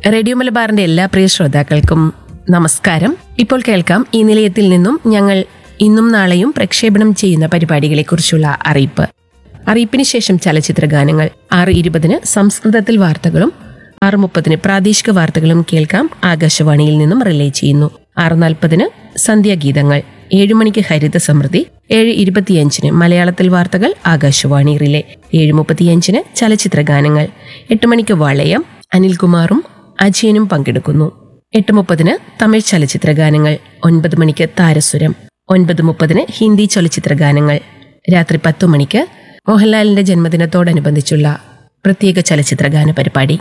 radio മലബാറിന്റെ എല്ലാ പ്രിയ ശ്രോതാക്കൾക്കും നമസ്കാരം ഇപ്പോൾ കേൾക്കാം ഈ നിലയത്തിൽ നിന്നും ഞങ്ങൾ ഇന്നും നാളെയും പ്രക്ഷേപണം ചെയ്യുന്ന പരിപാടികളെക്കുറിച്ചുള്ള അറിയിപ്പ് അറിയിപ്പിന് ശേഷം ചലച്ചിത്ര ഗാനങ്ങൾ ആറ് ഇരുപതിന് സംസ്കൃതത്തിൽ വാർത്തകളും ആറ് മുപ്പതിന് പ്രാദേശിക വാർത്തകളും കേൾക്കാം ആകാശവാണിയിൽ നിന്നും റിലേ ചെയ്യുന്നു ആറ് നാൽപ്പതിന് സന്ധ്യാഗീതങ്ങൾ ഏഴ് മണിക്ക് ഹരിത സമൃദ്ധി ഏഴ് ഇരുപത്തിയഞ്ചിന് മലയാളത്തിൽ വാർത്തകൾ ആകാശവാണി റിലേ ഏഴ് മുപ്പത്തിയഞ്ചിന് ചലച്ചിത്ര ഗാനങ്ങൾ എട്ട് മണിക്ക് വളയം അനിൽകുമാറും അജയനും പങ്കെടുക്കുന്നു എട്ട് മുപ്പതിന് തമിഴ് ചലച്ചിത്ര ഗാനങ്ങൾ ഒൻപത് മണിക്ക് താരസുരം ഒൻപത് മുപ്പതിന് ഹിന്ദി ചലച്ചിത്ര ഗാനങ്ങൾ രാത്രി പത്തു മണിക്ക് മോഹൻലാലിന്റെ ജന്മദിനത്തോടനുബന്ധിച്ചുള്ള പ്രത്യേക ചലച്ചിത്ര ഗാന പരിപാടി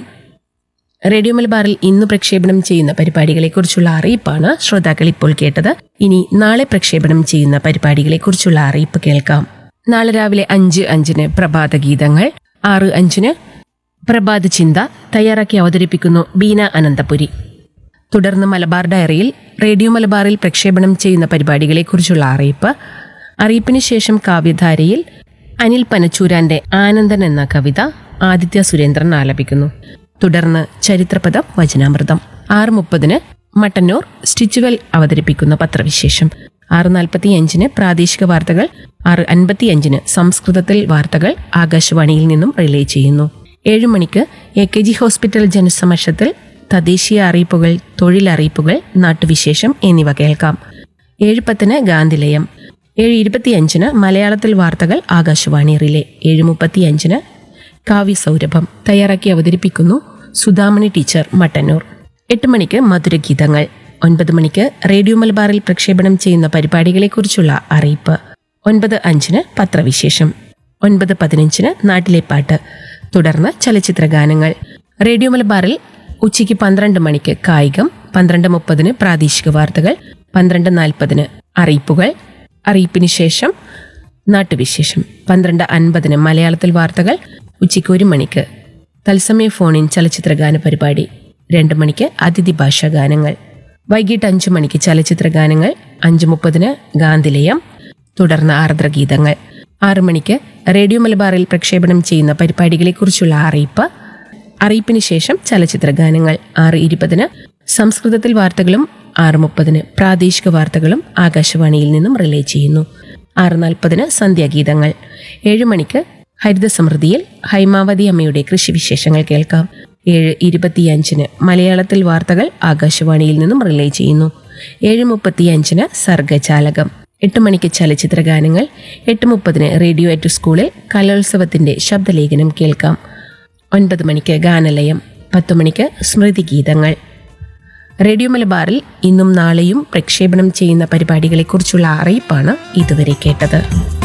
റേഡിയോ മലബാറിൽ ഇന്ന് പ്രക്ഷേപണം ചെയ്യുന്ന പരിപാടികളെക്കുറിച്ചുള്ള അറിയിപ്പാണ് ശ്രോതാക്കൾ ഇപ്പോൾ കേട്ടത് ഇനി നാളെ പ്രക്ഷേപണം ചെയ്യുന്ന പരിപാടികളെക്കുറിച്ചുള്ള അറിയിപ്പ് കേൾക്കാം നാളെ രാവിലെ അഞ്ച് അഞ്ചിന് പ്രഭാത ഗീതങ്ങൾ ആറ് അഞ്ചിന് പ്രഭാത ചിന്ത തയ്യാറാക്കി അവതരിപ്പിക്കുന്നു ബീന അനന്തപുരി തുടർന്ന് മലബാർ ഡയറിയിൽ റേഡിയോ മലബാറിൽ പ്രക്ഷേപണം ചെയ്യുന്ന പരിപാടികളെക്കുറിച്ചുള്ള അറിയിപ്പ് അറിയിപ്പിന് ശേഷം കാവ്യധാരയിൽ അനിൽ പനച്ചൂരാന്റെ ആനന്ദൻ എന്ന കവിത ആദിത്യ സുരേന്ദ്രൻ ആലപിക്കുന്നു തുടർന്ന് ചരിത്രപദം വചനാമൃതം ആറ് മുപ്പതിന് മട്ടന്നൂർ സ്റ്റിച്ചുവൽ അവതരിപ്പിക്കുന്ന പത്രവിശേഷം ആറ് നാൽപ്പത്തിയഞ്ചിന് പ്രാദേശിക വാർത്തകൾ ആറ് അൻപത്തിയഞ്ചിന് സംസ്കൃതത്തിൽ വാർത്തകൾ ആകാശവാണിയിൽ നിന്നും റിലേ ചെയ്യുന്നു ഏഴ് മണിക്ക് എ കെ ജി ഹോസ്പിറ്റൽ ജനസമക്ഷത്തിൽ തദ്ദേശീയ അറിയിപ്പുകൾ തൊഴിലറിയിപ്പുകൾ നാട്ടുവിശേഷം എന്നിവ കേൾക്കാം ഏഴ് പത്തിന് ഗാന്ധിലയം ഏഴ് ഇരുപത്തിയഞ്ചിന് മലയാളത്തിൽ വാർത്തകൾ ആകാശവാണി റിലേ ഏഴ് മുപ്പത്തിയഞ്ചിന് കാവ്യ സൗരഭം തയ്യാറാക്കി അവതരിപ്പിക്കുന്നു സുധാമണി ടീച്ചർ മട്ടന്നൂർ എട്ട് മണിക്ക് മധുരഗീതങ്ങൾ ഒൻപത് മണിക്ക് റേഡിയോ മലബാറിൽ പ്രക്ഷേപണം ചെയ്യുന്ന പരിപാടികളെക്കുറിച്ചുള്ള അറിയിപ്പ് ഒൻപത് അഞ്ചിന് പത്രവിശേഷം ഒൻപത് പതിനഞ്ചിന് നാട്ടിലെ പാട്ട് തുടർന്ന് ചലച്ചിത്ര ഗാനങ്ങൾ റേഡിയോ മലബാറിൽ ഉച്ചയ്ക്ക് പന്ത്രണ്ട് മണിക്ക് കായികം പന്ത്രണ്ട് മുപ്പതിന് പ്രാദേശിക വാർത്തകൾ പന്ത്രണ്ട് നാൽപ്പതിന് അറിയിപ്പുകൾ അറിയിപ്പിന് ശേഷം നാട്ടുവിശേഷം പന്ത്രണ്ട് അൻപതിന് മലയാളത്തിൽ വാർത്തകൾ ഉച്ചയ്ക്ക് ഒരു മണിക്ക് തത്സമയ ഫോണിൻ ചലച്ചിത്ര ഗാന പരിപാടി രണ്ട് മണിക്ക് അതിഥി ഭാഷാ ഗാനങ്ങൾ വൈകിട്ട് അഞ്ചു മണിക്ക് ചലച്ചിത്ര ഗാനങ്ങൾ അഞ്ച് മുപ്പതിന് ഗാന്ധിലയം തുടർന്ന് ആർദ്രഗീതങ്ങൾ ആറു മണിക്ക് റേഡിയോ മലബാറിൽ പ്രക്ഷേപണം ചെയ്യുന്ന പരിപാടികളെക്കുറിച്ചുള്ള അറിയിപ്പ് അറിയിപ്പിന് ശേഷം ചലച്ചിത്ര ഗാനങ്ങൾ ആറ് ഇരുപതിന് സംസ്കൃതത്തിൽ വാർത്തകളും ആറ് മുപ്പതിന് പ്രാദേശിക വാർത്തകളും ആകാശവാണിയിൽ നിന്നും റിലേ ചെയ്യുന്നു ആറ് നാൽപ്പതിന് സന്ധ്യാഗീതങ്ങൾ ഏഴ് മണിക്ക് ഹരിത സമൃദ്ധിയിൽ ഹൈമാവതി അമ്മയുടെ കൃഷിവിശേഷങ്ങൾ കേൾക്കാം ഏഴ് ഇരുപത്തിയഞ്ചിന് മലയാളത്തിൽ വാർത്തകൾ ആകാശവാണിയിൽ നിന്നും റിലേ ചെയ്യുന്നു ഏഴ് മുപ്പത്തിയഞ്ചിന് സർഗചാലകം എട്ട് മണിക്ക് ചലച്ചിത്ര ഗാനങ്ങൾ എട്ട് മുപ്പതിന് റേഡിയോ അറ്റ് സ്കൂളിൽ കലോത്സവത്തിന്റെ ശബ്ദലേഖനം കേൾക്കാം ഒൻപത് മണിക്ക് ഗാനലയം പത്ത് മണിക്ക് സ്മൃതി ഗീതങ്ങൾ റേഡിയോ മലബാറിൽ ഇന്നും നാളെയും പ്രക്ഷേപണം ചെയ്യുന്ന പരിപാടികളെക്കുറിച്ചുള്ള അറിയിപ്പാണ് ഇതുവരെ കേട്ടത്